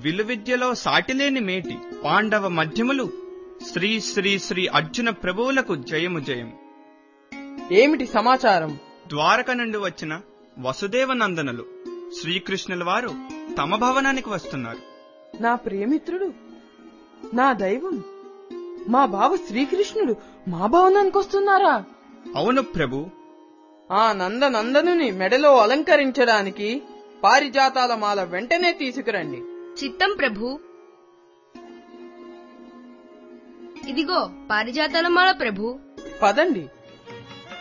విలువిద్యలో సాటిలేని మేటి పాండవ మధ్యములు శ్రీ శ్రీ శ్రీ అర్జున ప్రభువులకు జయము జయము ఏమిటి సమాచారం ద్వారక నుండి వచ్చిన వసుదేవ నందనులు శ్రీకృష్ణుల వారు తమ భవనానికి వస్తున్నారు నా ప్రియమిత్రుడు నా దైవం మా బావ శ్రీకృష్ణుడు మా భవనానికి వస్తున్నారా అవును ప్రభు ఆ నందనందనుని మెడలో అలంకరించడానికి పారిజాతాల మాల వెంటనే తీసుకురండి చిత్తం ప్రభు ఇదిగో పారిజాతాల మాల ప్రభు పదండి